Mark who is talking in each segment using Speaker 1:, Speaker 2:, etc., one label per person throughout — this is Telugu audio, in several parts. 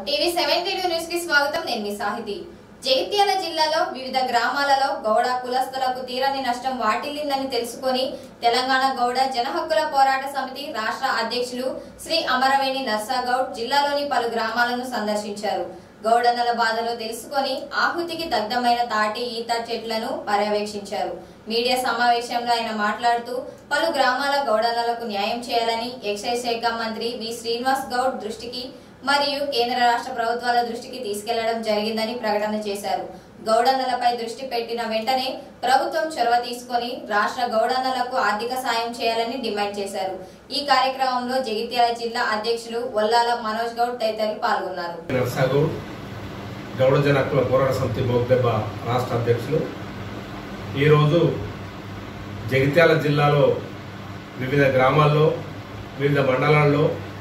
Speaker 1: టీవీ సెవెన్ తెలుగు న్యూస్ కి స్వాగతం నేను మీ సాహితి జగిత్యాల జిల్లాలో వివిధ గ్రామాలలో గౌడ కులస్తులకు తీరని నష్టం వాటిల్లిందని తెలుసుకొని తెలంగాణ గౌడ జనహక్కుల పోరాట సమితి రాష్ట్ర అధ్యక్షులు శ్రీ అమరవేణి నర్సాగౌడ్ జిల్లాలోని పలు గ్రామాలను సందర్శించారు గౌడన్నల బాధలు తెలుసుకొని ఆహుతికి దగ్ధమైన తాటి ఈత చెట్లను పర్యవేక్షించారు మీడియా సమావేశంలో ఆయన మాట్లాడుతూ పలు గ్రామాల గౌడన్నలకు న్యాయం చేయాలని ఎక్సైజ్ శాఖ మంత్రి వి శ్రీనివాస్ గౌడ్ దృష్టికి మరియు కేంద్ర రాష్ట్ర ప్రభుత్వాల దృష్టికి తీసుకెళ్లడం జరిగిందని ప్రకటన చేశారు గౌడన్నలపై దృష్టి పెట్టిన వెంటనే ప్రభుత్వం చొరవ తీసుకొని రాష్ట్ర గౌడన్నలకు ఆర్థిక సాయం చేయాలని డిమాండ్ చేశారు ఈ కార్యక్రమంలో జగిత్యాల జిల్లా అధ్యక్షులు ఒల్లాల మనోజ్ గౌడ్ తదితరులు పాల్గొన్నారు
Speaker 2: నర్సాగౌడ్ గౌడ జన హక్కుల పోరాట సమితి మోగ్దెబ్బ రాష్ట్ర అధ్యక్షులు ఈరోజు జగిత్యాల జిల్లాలో వివిధ గ్రామాల్లో వివిధ మండలాల్లో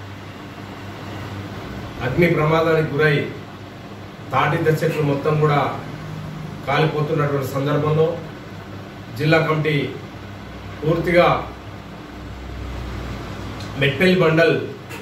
Speaker 2: అగ్ని ప్రమాదానికి గురై తాటిద్ద చెట్లు మొత్తం కూడా కాలిపోతున్నటువంటి సందర్భంలో జిల్లా కమిటీ పూర్తిగా మెట్పల్లి మండల్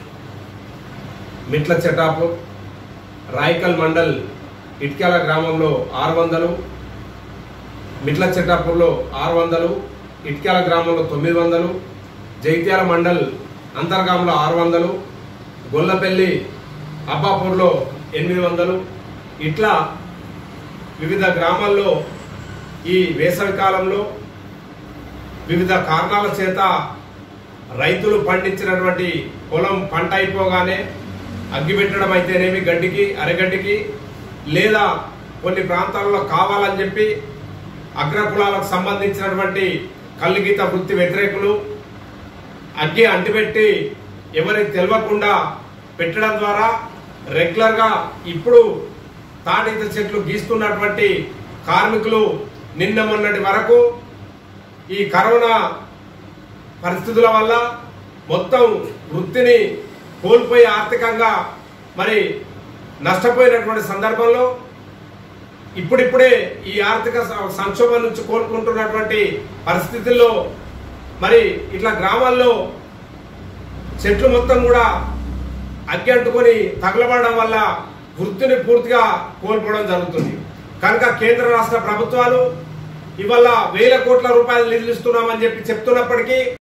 Speaker 2: మిట్ల చెటాపు రాయికల్ మండల్ ఇట్క్యాల గ్రామంలో ఆరు వందలు మిట్ల చెట్టాపూర్లో ఆరు వందలు ఇట్క్యాల గ్రామంలో తొమ్మిది వందలు జైత్యాల మండల్ అంతర్గామంలో ఆరు వందలు గొల్లపల్లి అబ్బాపూర్లో ఎనిమిది వందలు ఇట్లా వివిధ గ్రామాల్లో ఈ వేసవి కాలంలో వివిధ కారణాల చేత రైతులు పండించినటువంటి పొలం పంట అయిపోగానే అగ్గిపెట్టడం అయితేనేమి గడ్డికి అరగడ్డికి లేదా కొన్ని ప్రాంతాల్లో కావాలని చెప్పి అగ్రకులాలకు సంబంధించినటువంటి కల్లుగీత వృత్తి వ్యతిరేకులు అగ్గి అంటిపెట్టి ఎవరికి తెలియకుండా పెట్టడం ద్వారా రెగ్యులర్ గా ఇప్పుడు తాటిత చెట్లు గీస్తున్నటువంటి కార్మికులు నిన్న మొన్నటి వరకు ఈ కరోనా పరిస్థితుల వల్ల మొత్తం వృత్తిని కోల్పోయి ఆర్థికంగా మరి నష్టపోయినటువంటి సందర్భంలో ఇప్పుడిప్పుడే ఈ ఆర్థిక స- సంక్షోభం నుంచి కోలుకుంటున్నటువంటి పరిస్థితుల్లో మరి ఇట్లా గ్రామాల్లో చెట్లు మొత్తం కూడా అగ్గి అంటుకొని తగలబడడం వల్ల వృత్తిని పూర్తిగా కోల్పోవడం జరుగుతుంది కనుక కేంద్ర రాష్ట్ర ప్రభుత్వాలు ఇవాళ వేల కోట్ల రూపాయలు నిధులు ఇస్తున్నామని చెప్పి చెప్తున్నప్పటికీ